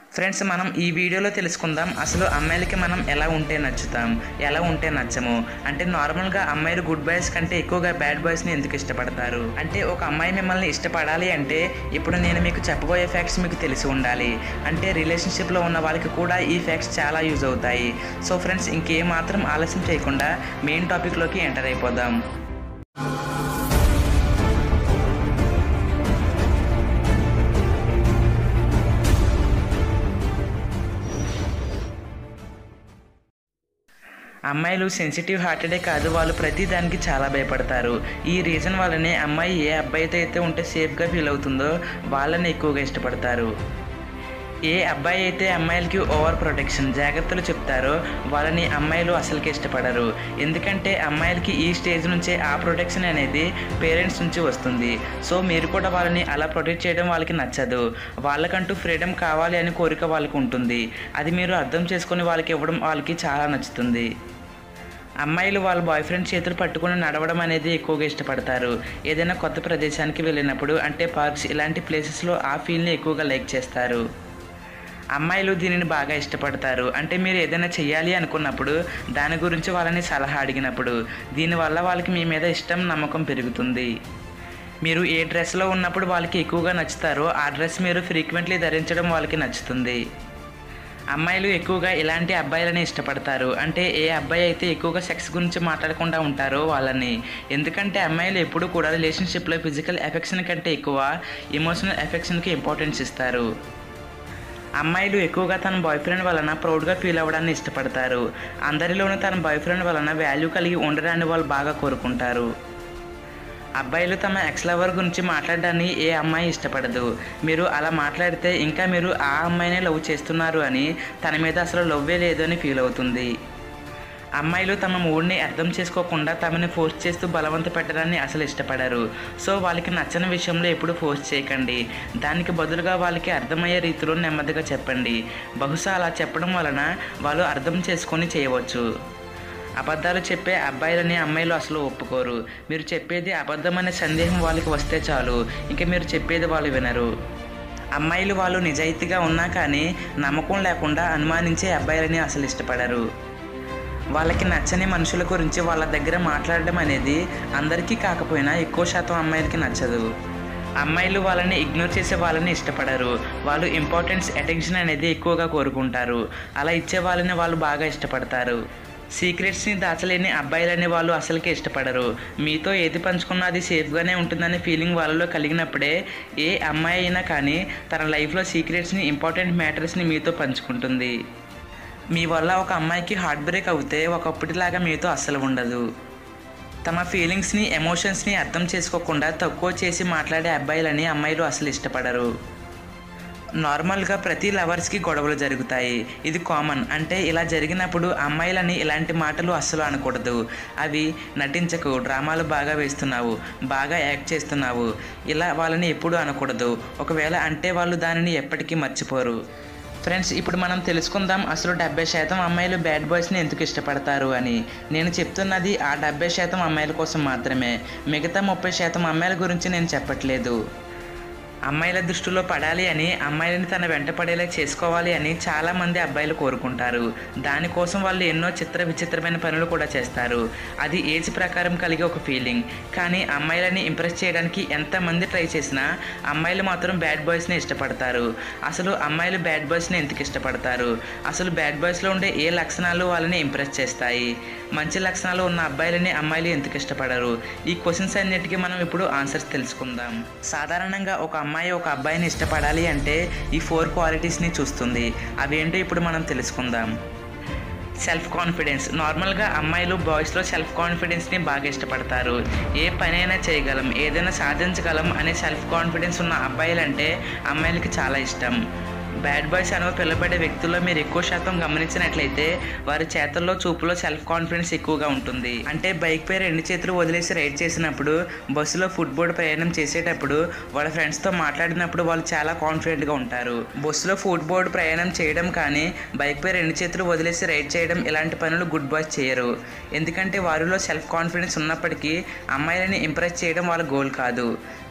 friends మనం ఈ వీడియోలో తెలుసుకుందాం అసలు అమ్మాయిలకి మనం ఎలా ఉంటే నచ్చుతాం ఎలా ఉంటే నచ్చము అంటే నార్మల్గా అమ్మాయిలు గుడ్ బాయ్స్ కంటే ఎక్కువగా బ్యాడ్ బాయ్స్ని ఎందుకు ఇష్టపడతారు అంటే ఒక అమ్మాయి మిమ్మల్ని ఇష్టపడాలి అంటే ఇప్పుడు నేను మీకు చెప్పబోయే ఫ్యాక్ట్స్ మీకు తెలిసి ఉండాలి అంటే రిలేషన్షిప్లో ఉన్న వాళ్ళకి కూడా ఈ ఫ్యాక్ట్స్ చాలా యూజ్ అవుతాయి సో ఫ్రెండ్స్ ఇంకేం మాత్రం ఆలస్యం చేయకుండా మెయిన్ టాపిక్లోకి ఎంటర్ అయిపోదాం అమ్మాయిలు సెన్సిటివ్ హార్టెడే కాదు వాళ్ళు ప్రతి దానికి చాలా భయపడతారు ఈ రీజన్ వల్లనే అమ్మాయి ఏ అబ్బాయితో అయితే ఉంటే సేఫ్గా ఫీల్ అవుతుందో వాళ్ళని ఎక్కువగా ఇష్టపడతారు ఏ అబ్బాయి అయితే అమ్మాయిలకి ఓవర్ ప్రొటెక్షన్ జాగ్రత్తలు చెప్తారో వాళ్ళని అమ్మాయిలు అసలుకి ఇష్టపడరు ఎందుకంటే అమ్మాయిలకి ఈ స్టేజ్ నుంచే ఆ ప్రొటెక్షన్ అనేది పేరెంట్స్ నుంచి వస్తుంది సో మీరు కూడా వాళ్ళని అలా ప్రొటెక్ట్ చేయడం వాళ్ళకి నచ్చదు వాళ్ళకంటూ ఫ్రీడమ్ కావాలి అని కోరిక వాళ్ళకి ఉంటుంది అది మీరు అర్థం చేసుకొని వాళ్ళకి ఇవ్వడం వాళ్ళకి చాలా నచ్చుతుంది అమ్మాయిలు వాళ్ళ బాయ్ ఫ్రెండ్ చేతులు పట్టుకుని నడవడం అనేది ఎక్కువగా ఇష్టపడతారు ఏదైనా కొత్త ప్రదేశానికి వెళ్ళినప్పుడు అంటే పార్క్స్ ఇలాంటి ప్లేసెస్లో ఆ ఫీల్ని ఎక్కువగా లైక్ చేస్తారు అమ్మాయిలు దీనిని బాగా ఇష్టపడతారు అంటే మీరు ఏదైనా చెయ్యాలి అనుకున్నప్పుడు దాని గురించి వాళ్ళని సలహా అడిగినప్పుడు దీనివల్ల వాళ్ళకి మీ మీద ఇష్టం నమ్మకం పెరుగుతుంది మీరు ఏ డ్రెస్లో ఉన్నప్పుడు వాళ్ళకి ఎక్కువగా నచ్చుతారో ఆ డ్రెస్ మీరు ఫ్రీక్వెంట్లీ ధరించడం వాళ్ళకి నచ్చుతుంది అమ్మాయిలు ఎక్కువగా ఇలాంటి అబ్బాయిలని ఇష్టపడతారు అంటే ఏ అబ్బాయి అయితే ఎక్కువగా సెక్స్ గురించి మాట్లాడకుండా ఉంటారో వాళ్ళని ఎందుకంటే అమ్మాయిలు ఎప్పుడు కూడా రిలేషన్షిప్లో ఫిజికల్ ఎఫెక్షన్ కంటే ఎక్కువ ఎమోషనల్ ఎఫెక్షన్కి ఇంపార్టెన్స్ ఇస్తారు అమ్మాయిలు ఎక్కువగా తన బాయ్ ఫ్రెండ్ వలన ప్రౌడ్గా ఫీల్ అవ్వడాన్ని ఇష్టపడతారు అందరిలోనూ తన బాయ్ ఫ్రెండ్ వలన వాల్యూ కలిగి ఉండడాన్ని వాళ్ళు బాగా కోరుకుంటారు అబ్బాయిలు తమ ఎక్స్ లవర్ గురించి మాట్లాడడాన్ని ఏ అమ్మాయి ఇష్టపడదు మీరు అలా మాట్లాడితే ఇంకా మీరు ఆ అమ్మాయినే లవ్ చేస్తున్నారు అని తన మీద అసలు లవ్వే లేదు అని ఫీల్ అవుతుంది అమ్మాయిలు తమ మూడ్ని అర్థం చేసుకోకుండా తమని ఫోర్స్ చేస్తూ బలవంత పెట్టడాన్ని అసలు ఇష్టపడరు సో వాళ్ళకి నచ్చని విషయంలో ఎప్పుడు ఫోర్స్ చేయకండి దానికి బదులుగా వాళ్ళకి అర్థమయ్యే రీతిలో నెమ్మదిగా చెప్పండి బహుశా అలా చెప్పడం వలన వాళ్ళు అర్థం చేసుకొని చేయవచ్చు అబద్ధాలు చెప్పే అబ్బాయిలని అమ్మాయిలు అసలు ఒప్పుకోరు మీరు చెప్పేది అబద్ధం అనే సందేహం వాళ్ళకి వస్తే చాలు ఇంక మీరు చెప్పేది వాళ్ళు వినరు అమ్మాయిలు వాళ్ళు నిజాయితీగా ఉన్నా కానీ నమ్మకం లేకుండా అనుమానించే అబ్బాయిలని అసలు ఇష్టపడరు వాళ్ళకి నచ్చని మనుషుల గురించి వాళ్ళ దగ్గర మాట్లాడడం అనేది అందరికీ కాకపోయినా ఎక్కువ శాతం అమ్మాయిలకి నచ్చదు అమ్మాయిలు వాళ్ళని ఇగ్నోర్ చేసే వాళ్ళని ఇష్టపడరు వాళ్ళు ఇంపార్టెన్స్ అటెన్షన్ అనేది ఎక్కువగా కోరుకుంటారు అలా ఇచ్చే వాళ్ళని వాళ్ళు బాగా ఇష్టపడతారు సీక్రెట్స్ని దాచలేని అబ్బాయిలనే వాళ్ళు అసలుకే ఇష్టపడరు మీతో ఏది పంచుకున్నా అది సేఫ్గానే ఉంటుందనే ఫీలింగ్ వాళ్ళలో కలిగినప్పుడే ఏ అమ్మాయి అయినా కానీ తన లైఫ్లో సీక్రెట్స్ని ఇంపార్టెంట్ మ్యాటర్స్ని మీతో పంచుకుంటుంది మీ వల్ల ఒక అమ్మాయికి హార్ట్ బ్రేక్ అవుతే ఒకప్పటిలాగా మీతో అస్సలు ఉండదు తమ ఫీలింగ్స్ని ఎమోషన్స్ని అర్థం చేసుకోకుండా తక్కువ చేసి మాట్లాడే అబ్బాయిలని అమ్మాయిలు అసలు ఇష్టపడరు నార్మల్గా ప్రతి లవర్స్కి గొడవలు జరుగుతాయి ఇది కామన్ అంటే ఇలా జరిగినప్పుడు అమ్మాయిలని ఇలాంటి మాటలు అస్సలు అనకూడదు అవి నటించకు డ్రామాలు బాగా వేస్తున్నావు బాగా యాక్ట్ చేస్తున్నావు ఇలా వాళ్ళని ఎప్పుడూ అనకూడదు ఒకవేళ అంటే వాళ్ళు దానిని ఎప్పటికీ మర్చిపోరు ఫ్రెండ్స్ ఇప్పుడు మనం తెలుసుకుందాం అసలు డెబ్బై శాతం అమ్మాయిలు బ్యాడ్ బాయ్స్ని ఎందుకు ఇష్టపడతారు అని నేను చెప్తున్నది ఆ డెబ్బై శాతం అమ్మాయిల కోసం మాత్రమే మిగతా ముప్పై శాతం అమ్మాయిల గురించి నేను చెప్పట్లేదు అమ్మాయిల దృష్టిలో పడాలి అని అమ్మాయిలని తన వెంట పడేలా చేసుకోవాలి అని చాలామంది అబ్బాయిలు కోరుకుంటారు దానికోసం వాళ్ళు ఎన్నో చిత్ర విచిత్రమైన పనులు కూడా చేస్తారు అది ఏజ్ ప్రకారం కలిగే ఒక ఫీలింగ్ కానీ అమ్మాయిలని ఇంప్రెస్ చేయడానికి ఎంతమంది ట్రై చేసినా అమ్మాయిలు మాత్రం బ్యాడ్ బాయ్స్ని ఇష్టపడతారు అసలు అమ్మాయిలు బ్యాడ్ బాయ్స్ని ఎందుకు ఇష్టపడతారు అసలు బ్యాడ్ బాయ్స్లో ఉండే ఏ లక్షణాలు వాళ్ళని ఇంప్రెస్ చేస్తాయి మంచి లక్షణాలు ఉన్న అబ్బాయిలని అమ్మాయిలు ఎందుకు ఇష్టపడరు ఈ క్వశ్చన్స్ అన్నిటికీ మనం ఇప్పుడు ఆన్సర్స్ తెలుసుకుందాం సాధారణంగా ఒక అమ్మాయి ఒక అబ్బాయిని ఇష్టపడాలి అంటే ఈ ఫోర్ క్వాలిటీస్ని చూస్తుంది అవేంటో ఇప్పుడు మనం తెలుసుకుందాం సెల్ఫ్ కాన్ఫిడెన్స్ నార్మల్గా అమ్మాయిలు బాయ్స్లో సెల్ఫ్ కాన్ఫిడెన్స్ని బాగా ఇష్టపడతారు ఏ పనైనా చేయగలం ఏదైనా సాధించగలం అనే సెల్ఫ్ కాన్ఫిడెన్స్ ఉన్న అబ్బాయిలంటే అమ్మాయిలకి చాలా ఇష్టం బ్యాడ్ బాయ్స్ అని పిలువబడే వ్యక్తుల్లో మీరు ఎక్కువ శాతం గమనించినట్లయితే వారి చేతల్లో చూపులో సెల్ఫ్ కాన్ఫిడెన్స్ ఎక్కువగా ఉంటుంది అంటే బైక్ పై రెండు చేతులు వదిలేసి రైడ్ చేసినప్పుడు బస్సులో ఫుట్బోర్డ్ ప్రయాణం చేసేటప్పుడు వాళ్ళ ఫ్రెండ్స్తో మాట్లాడినప్పుడు వాళ్ళు చాలా కాన్ఫిడెంట్గా ఉంటారు బస్సులో ఫుట్బోర్డ్ ప్రయాణం చేయడం కానీ బైక్ పై రెండు చేతులు వదిలేసి రైడ్ చేయడం ఇలాంటి పనులు గుడ్ బాయ్స్ చేయరు ఎందుకంటే వారిలో సెల్ఫ్ కాన్ఫిడెన్స్ ఉన్నప్పటికీ అమ్మాయిలని ఇంప్రెస్ చేయడం వాళ్ళ గోల్ కాదు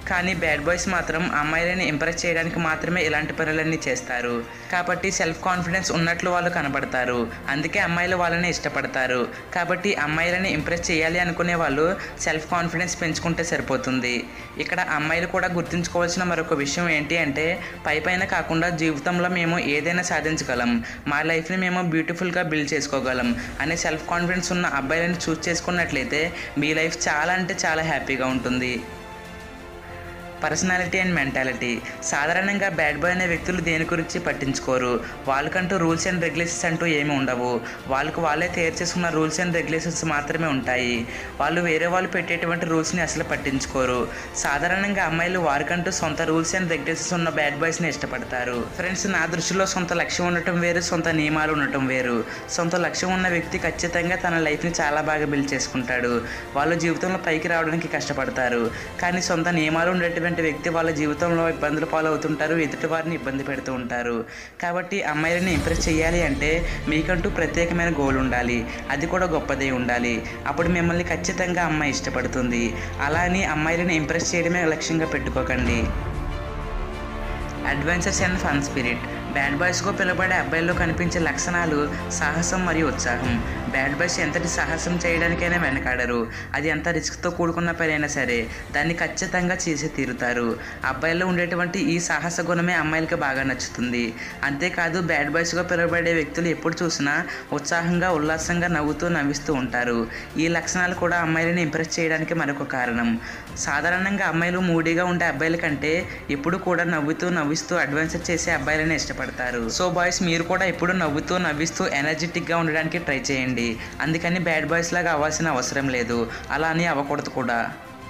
కానీ బ్యాడ్ బాయ్స్ మాత్రం అమ్మాయిలని ఇంప్రెస్ చేయడానికి మాత్రమే ఇలాంటి పనులన్నీ చేస్తారు కాబట్టి సెల్ఫ్ కాన్ఫిడెన్స్ ఉన్నట్లు వాళ్ళు కనబడతారు అందుకే అమ్మాయిలు వాళ్ళని ఇష్టపడతారు కాబట్టి అమ్మాయిలని ఇంప్రెస్ చేయాలి అనుకునే వాళ్ళు సెల్ఫ్ కాన్ఫిడెన్స్ పెంచుకుంటే సరిపోతుంది ఇక్కడ అమ్మాయిలు కూడా గుర్తుంచుకోవాల్సిన మరొక విషయం ఏంటి అంటే పై పైన కాకుండా జీవితంలో మేము ఏదైనా సాధించగలం మా లైఫ్ని మేము బ్యూటిఫుల్గా బిల్డ్ చేసుకోగలం అనే సెల్ఫ్ కాన్ఫిడెన్స్ ఉన్న అబ్బాయిలను చూస్ చేసుకున్నట్లయితే మీ లైఫ్ చాలా అంటే చాలా హ్యాపీగా ఉంటుంది పర్సనాలిటీ అండ్ మెంటాలిటీ సాధారణంగా బ్యాడ్ బాయ్ అనే వ్యక్తులు దేని గురించి పట్టించుకోరు వాళ్ళకంటూ రూల్స్ అండ్ రెగ్యులేషన్స్ అంటూ ఏమీ ఉండవు వాళ్ళకు వాళ్ళే తయారు చేసుకున్న రూల్స్ అండ్ రెగ్యులేషన్స్ మాత్రమే ఉంటాయి వాళ్ళు వేరే వాళ్ళు పెట్టేటువంటి రూల్స్ని అసలు పట్టించుకోరు సాధారణంగా అమ్మాయిలు వారికంటూ సొంత రూల్స్ అండ్ రెగ్యులేషన్స్ ఉన్న బ్యాడ్ బాయ్స్ని ఇష్టపడతారు ఫ్రెండ్స్ నా దృష్టిలో సొంత లక్ష్యం ఉండటం వేరు సొంత నియమాలు ఉండటం వేరు సొంత లక్ష్యం ఉన్న వ్యక్తి ఖచ్చితంగా తన లైఫ్ని చాలా బాగా బిల్డ్ చేసుకుంటాడు వాళ్ళు జీవితంలో పైకి రావడానికి కష్టపడతారు కానీ సొంత నియమాలు ఉండేటువంటి వ్యక్తి వాళ్ళ జీవితంలో ఇబ్బందులు పాలవుతుంటారు ఎదుటి వారిని ఇబ్బంది పెడుతూ ఉంటారు కాబట్టి అమ్మాయిలని ఇంప్రెస్ చేయాలి అంటే మీకంటూ ప్రత్యేకమైన గోల్ ఉండాలి అది కూడా గొప్పదే ఉండాలి అప్పుడు మిమ్మల్ని ఖచ్చితంగా అమ్మాయి ఇష్టపడుతుంది అలా అని అమ్మాయిలని ఇంప్రెస్ చేయడమే లక్ష్యంగా పెట్టుకోకండి adventures and fun spirit bad బాయ్స్గా పిలువబడే అబ్బాయిల్లో కనిపించే లక్షణాలు సాహసం మరియు ఉత్సాహం బ్యాడ్ బాయ్స్ ఎంతటి సాహసం చేయడానికైనా వెనకాడరు అది ఎంత రిస్క్తో కూడుకున్న పనైనా సరే దాన్ని ఖచ్చితంగా చేసి తీరుతారు అబ్బాయిల్లో ఉండేటువంటి ఈ సాహస గుణమే అమ్మాయిలకి బాగా నచ్చుతుంది అంతేకాదు బ్యాడ్ బాయ్స్గా పిలువబడే వ్యక్తులు ఎప్పుడు చూసినా ఉత్సాహంగా ఉల్లాసంగా నవ్వుతూ నవ్విస్తూ ఉంటారు ఈ లక్షణాలు కూడా అమ్మాయిలని ఇంప్రెస్ చేయడానికి మరొక కారణం సాధారణంగా అమ్మాయిలు మూడీగా ఉండే అబ్బాయిల కంటే ఎప్పుడు కూడా నవ్వుతూ నవ్విస్తూ అడ్వెంచర్ చేసే అబ్బాయిలని ఇష్టపడతారు సో బాయ్స్ మీరు కూడా ఎప్పుడు నవ్వుతూ నవ్విస్తూ ఎనర్జెటిక్గా ఉండడానికి ట్రై చేయండి అందుకని బ్యాడ్ బాయ్స్ లాగా అవ్వాల్సిన అవసరం లేదు అలా అని అవ్వకూడదు కూడా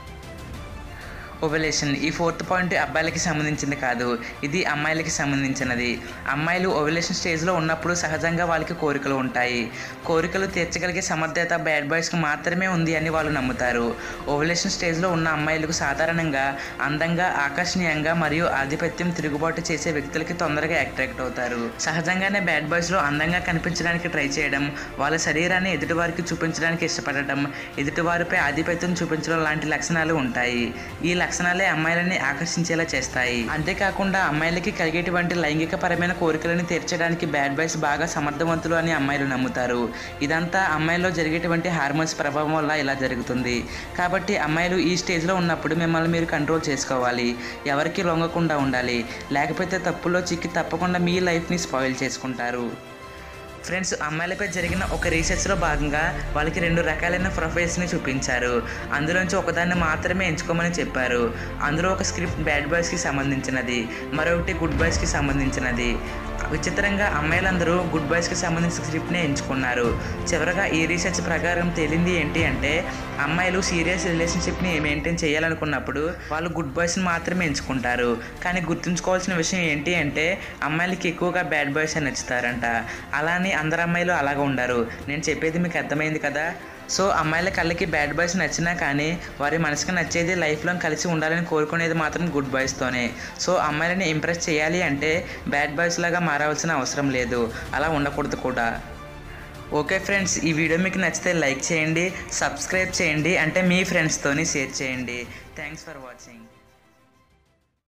ఓవలేషన్ ఈ ఫోర్త్ పాయింట్ అబ్బాయిలకి సంబంధించింది కాదు ఇది అమ్మాయిలకి సంబంధించినది అమ్మాయిలు ఓవలేషన్ స్టేజ్లో ఉన్నప్పుడు సహజంగా వాళ్ళకి కోరికలు ఉంటాయి కోరికలు తీర్చగలిగే సమర్థత బ్యాడ్ బాయ్స్కి మాత్రమే ఉంది అని వాళ్ళు నమ్ముతారు ఓవలేషన్ స్టేజ్లో ఉన్న అమ్మాయిలకు సాధారణంగా అందంగా ఆకర్షణీయంగా మరియు ఆధిపత్యం తిరుగుబాటు చేసే వ్యక్తులకి తొందరగా అట్రాక్ట్ అవుతారు సహజంగానే బ్యాడ్ బాయ్స్లో అందంగా కనిపించడానికి ట్రై చేయడం వాళ్ళ శరీరాన్ని ఎదుటివారికి చూపించడానికి ఇష్టపడటం ఎదుటివారిపై ఆధిపత్యం చూపించడం లాంటి లక్షణాలు ఉంటాయి ఈ లక్షణాలే అమ్మాయిలని ఆకర్షించేలా చేస్తాయి అంతేకాకుండా అమ్మాయిలకి కలిగేటువంటి లైంగిక పరమైన కోరికలను తీర్చడానికి బ్యాడ్ బాయ్స్ బాగా సమర్థవంతులు అని అమ్మాయిలు నమ్ముతారు ఇదంతా అమ్మాయిలో జరిగేటువంటి హార్మోన్స్ ప్రభావం వల్ల ఇలా జరుగుతుంది కాబట్టి అమ్మాయిలు ఈ స్టేజ్లో ఉన్నప్పుడు మిమ్మల్ని మీరు కంట్రోల్ చేసుకోవాలి ఎవరికి లొంగకుండా ఉండాలి లేకపోతే తప్పులో చిక్కి తప్పకుండా మీ లైఫ్ని స్పాయిల్ చేసుకుంటారు ఫ్రెండ్స్ అమ్మాయిలపై జరిగిన ఒక రీసెర్చ్లో భాగంగా వాళ్ళకి రెండు రకాలైన ప్రొఫైల్స్ని చూపించారు అందులోంచి ఒకదాన్ని మాత్రమే ఎంచుకోమని చెప్పారు అందులో ఒక స్క్రిప్ట్ బ్యాడ్ బాయ్స్కి సంబంధించినది మరొకటి గుడ్ బాయ్స్కి సంబంధించినది విచిత్రంగా అమ్మాయిలందరూ గుడ్ బాయ్స్కి సంబంధించిన స్క్రిప్ట్నే ఎంచుకున్నారు చివరగా ఈ రీసెర్చ్ ప్రకారం తేలింది ఏంటి అంటే అమ్మాయిలు సీరియస్ రిలేషన్షిప్ని మెయింటైన్ చేయాలనుకున్నప్పుడు వాళ్ళు గుడ్ బాయ్స్ని మాత్రమే ఎంచుకుంటారు కానీ గుర్తుంచుకోవాల్సిన విషయం ఏంటి అంటే అమ్మాయిలకి ఎక్కువగా బ్యాడ్ బాయ్స్ అని నచ్చుతారంట అలానే అందరు అమ్మాయిలు అలాగ ఉండరు నేను చెప్పేది మీకు అర్థమైంది కదా సో అమ్మాయిల కళ్ళకి బ్యాడ్ బాయ్స్ నచ్చినా కానీ వారి మనసుకి నచ్చేది లైఫ్లో కలిసి ఉండాలని కోరుకునేది మాత్రం గుడ్ బాయ్స్తోనే సో అమ్మాయిలని ఇంప్రెస్ చేయాలి అంటే బ్యాడ్ బాయ్స్ లాగా మారవలసిన అవసరం లేదు అలా ఉండకూడదు కూడా ఓకే ఫ్రెండ్స్ ఈ వీడియో మీకు నచ్చితే లైక్ చేయండి సబ్స్క్రైబ్ చేయండి అంటే మీ ఫ్రెండ్స్తోని షేర్ చేయండి థ్యాంక్స్ ఫర్ వాచింగ్